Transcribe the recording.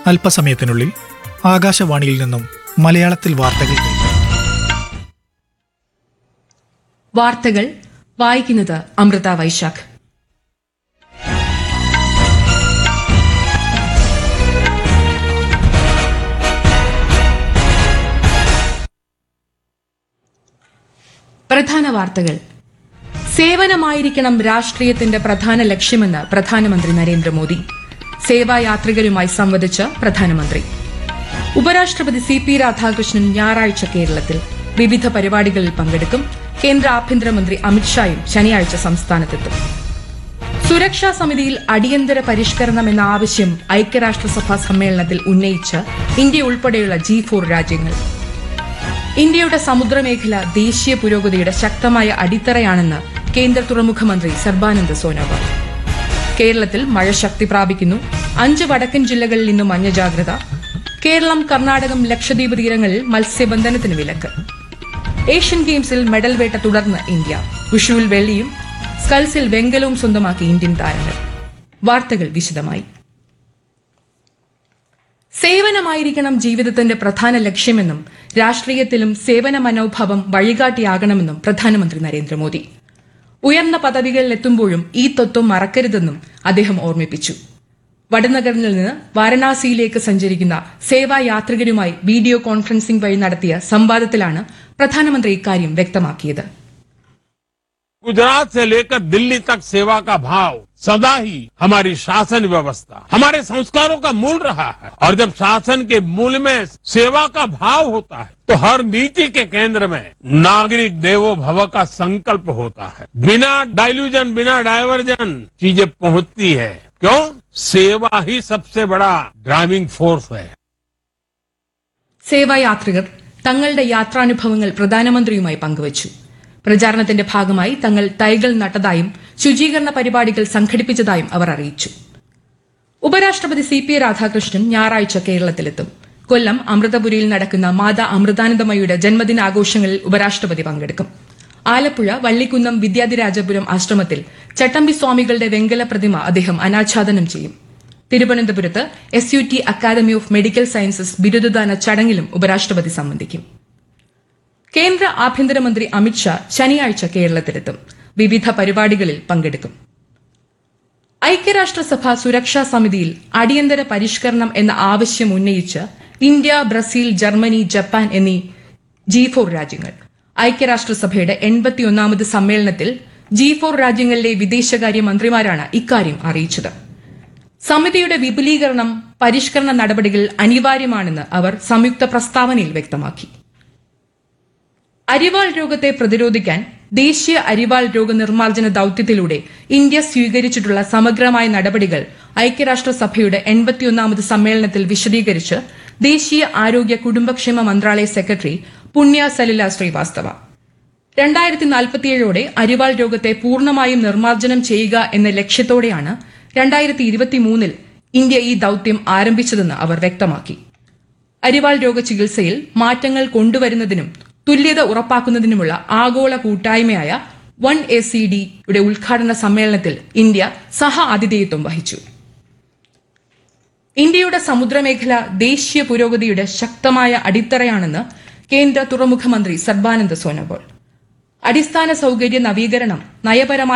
അല്പസമയത്തിനുള്ളിൽ ആകാശവാണിയിൽ നിന്നും മലയാളത്തിൽ വാർത്തകൾ കേൾക്കാം വാർത്തകൾ വായിക്കുന്നത് അമൃത വൈശാഖ് പ്രധാന വാർത്തകൾ സേവനമായിരിക്കണം രാഷ്ട്രീയത്തിന്റെ പ്രധാന ലക്ഷ്യമെന്ന് പ്രധാനമന്ത്രി നരേന്ദ്രമോദി സേവായാത്രികരുമായി സംവദിച്ച് പ്രധാനമന്ത്രി ഉപരാഷ്ട്രപതി സി പി രാധാകൃഷ്ണൻ ഞായറാഴ്ച കേരളത്തിൽ വിവിധ പരിപാടികളിൽ പങ്കെടുക്കും കേന്ദ്ര ആഭ്യന്തരമന്ത്രി അമിത്ഷായും ശനിയാഴ്ച സംസ്ഥാനത്തെത്തും സുരക്ഷാ സമിതിയിൽ അടിയന്തര പരിഷ്കരണം എന്ന ആവശ്യം ഐക്യരാഷ്ട്രസഭാ സമ്മേളനത്തിൽ ഉന്നയിച്ച് ഇന്ത്യ ഉൾപ്പെടെയുള്ള ജി ഫോർ രാജ്യങ്ങൾ ഇന്ത്യയുടെ സമുദ്രമേഖല ദേശീയ പുരോഗതിയുടെ ശക്തമായ അടിത്തറയാണെന്ന് കേന്ദ്ര തുറമുഖ മന്ത്രി സർബാനന്ദ് സോനോവാൾ കേരളത്തിൽ മഴ ശക്തി പ്രാപിക്കുന്നു അഞ്ച് വടക്കൻ ജില്ലകളിൽ ഇന്ന് മഞ്ഞ ജാഗ്രത കേരളം കർണാടകം ലക്ഷദ്വീപ് തീരങ്ങളിൽ മത്സ്യബന്ധനത്തിന് വിലക്ക് ഏഷ്യൻ ഗെയിംസിൽ മെഡൽ വേട്ട തുടർന്ന് ഇന്ത്യ വിഷുവിൽ വെള്ളിയും സ്കൾസിൽ വെങ്കലവും സ്വന്തമാക്കി ഇന്ത്യൻ താരങ്ങൾ വാർത്തകൾ വിശദമായി സേവനമായിരിക്കണം ജീവിതത്തിന്റെ പ്രധാന ലക്ഷ്യമെന്നും രാഷ്ട്രീയത്തിലും സേവന മനോഭാവം വഴികാട്ടിയാകണമെന്നും പ്രധാനമന്ത്രി നരേന്ദ്രമോദി ഉയർന്ന പദവികളിലെത്തുമ്പോഴും ഈ തത്വം മറക്കരുതെന്നും അദ്ദേഹം ഓർമ്മിപ്പിച്ചു വടനഗറിൽ നിന്ന് വാരണാസിയിലേക്ക് സഞ്ചരിക്കുന്ന സേവായാത്രികരുമായി വീഡിയോ കോൺഫറൻസിംഗ് വഴി നടത്തിയ സംവാദത്തിലാണ് പ്രധാനമന്ത്രി ഇക്കാര്യം വ്യക്തമാക്കിയത് गुजरात से लेकर दिल्ली तक सेवा का भाव सदा ही हमारी शासन व्यवस्था हमारे संस्कारों का मूल रहा है और जब शासन के मूल में सेवा का भाव होता है तो हर नीति के केंद्र में नागरिक देवो भव का संकल्प होता है बिना डाइल्यूजन बिना डाइवर्जन चीजें पहुंचती है क्यों सेवा ही सबसे बड़ा ड्राइविंग फोर्स है സേവായാത്രികർ തങ്ങളുടെ യാത്രാനുഭവങ്ങൾ പ്രധാനമന്ത്രിയുമായി പങ്കുവച്ചു പ്രചാരണത്തിന്റെ ഭാഗമായി തങ്ങൾ തൈകൾ നട്ടതായും ശുചീകരണ പരിപാടികൾ സംഘടിപ്പിച്ചതായും അവർ അറിയിച്ചു ഉപരാഷ്ട്രപതി സി പി രാധാകൃഷ്ണൻ ഞായറാഴ്ച കേരളത്തിലെത്തും കൊല്ലം അമൃതപുരിയിൽ നടക്കുന്ന മാതാ അമൃതാനന്ദമയുടെ ജന്മദിനാഘോഷങ്ങളിൽ ഉപരാഷ്ട്രപതി പങ്കെടുക്കും ആലപ്പുഴ വള്ളിക്കുന്നം വിദ്യാധിരാജപുരം ആശ്രമത്തിൽ ചട്ടമ്പി സ്വാമികളുടെ വെങ്കല പ്രതിമ അദ്ദേഹം അനാച്ഛാദനം ചെയ്യും തിരുവനന്തപുരത്ത് S U T academy of medical sciences ബിരുദദാന ചടങ്ങിലും ഉപരാഷ്ട്രപതി സംബന്ധിക്കും കേന്ദ്ര ആഭ്യന്തരമന്ത്രി അമിത്ഷാ ശനിയാഴ്ച കേരളത്തിലെത്തും വിവിധ പരിപാടികളിൽ പങ്കെടുക്കും ഐക്യരാഷ്ട്രസഭ സുരക്ഷാ സമിതിയിൽ അടിയന്തര പരിഷ്കരണം എന്ന ആവശ്യം ഉന്നയിച്ച് ഇന്ത്യ ബ്രസീൽ ജർമ്മനി ജപ്പാൻ എന്നീ ജി ഫോർ രാജ്യങ്ങൾ ഐക്യരാഷ്ട്രസഭയുടെ എൺപത്തിയൊന്നാമത് സമ്മേളനത്തിൽ ജി ഫോർ രാജ്യങ്ങളിലെ വിദേശകാര്യ മന്ത്രിമാരാണ് ഇക്കാര്യം അറിയിച്ചത് സമിതിയുടെ വിപുലീകരണം പരിഷ്കരണ നടപടികൾ അനിവാര്യമാണെന്ന് അവർ സംയുക്ത പ്രസ്താവനയിൽ വ്യക്തമാക്കി അരിവാൾ രോഗത്തെ പ്രതിരോധിക്കാൻ ദേശീയ അരിവാൾ രോഗനിർമ്മാർജ്ജന ദൌത്യത്തിലൂടെ ഇന്ത്യ സ്വീകരിച്ചിട്ടുള്ള സമഗ്രമായ നടപടികൾ ഐക്യരാഷ്ട്രസഭയുടെ എൺപത്തിയൊന്നാമത് സമ്മേളനത്തിൽ വിശദീകരിച്ച് ദേശീയ ആരോഗ്യ കുടുംബക്ഷേമ മന്ത്രാലയ സെക്രട്ടറി പുണ്യ സലില ശ്രീവാസ്തവ രണ്ടായിരത്തി നാൽപ്പത്തിയേഴോടെ അരിവാൾ രോഗത്തെ പൂർണ്ണമായും നിർമ്മാർജ്ജനം ചെയ്യുക എന്ന ലക്ഷ്യത്തോടെയാണ് രണ്ടായിരത്തി ഇരുപത്തിമൂന്നിൽ ഇന്ത്യ ഈ ദൌത്യം ആരംഭിച്ചതെന്ന് അവർ വ്യക്തമാക്കി അരിവാൾ രോഗ ചികിത്സയിൽ മാറ്റങ്ങൾ കൊണ്ടുവരുന്നതിനും തുല്യത ഉറപ്പാക്കുന്നതിനുമുള്ള ആഗോള കൂട്ടായ്മയായ വൺ എ സി ഡിയുടെ ഉദ്ഘാടന സമ്മേളനത്തിൽ ഇന്ത്യ സഹ ആതിഥേയത്വം വഹിച്ചു ഇന്ത്യയുടെ സമുദ്രമേഖല ദേശീയ പുരോഗതിയുടെ ശക്തമായ അടിത്തറയാണെന്ന് കേന്ദ്ര തുറമുഖ മന്ത്രി സർബാനന്ദ് സോനോവാൾ അടിസ്ഥാന സൌകര്യ നവീകരണം നയപരമായ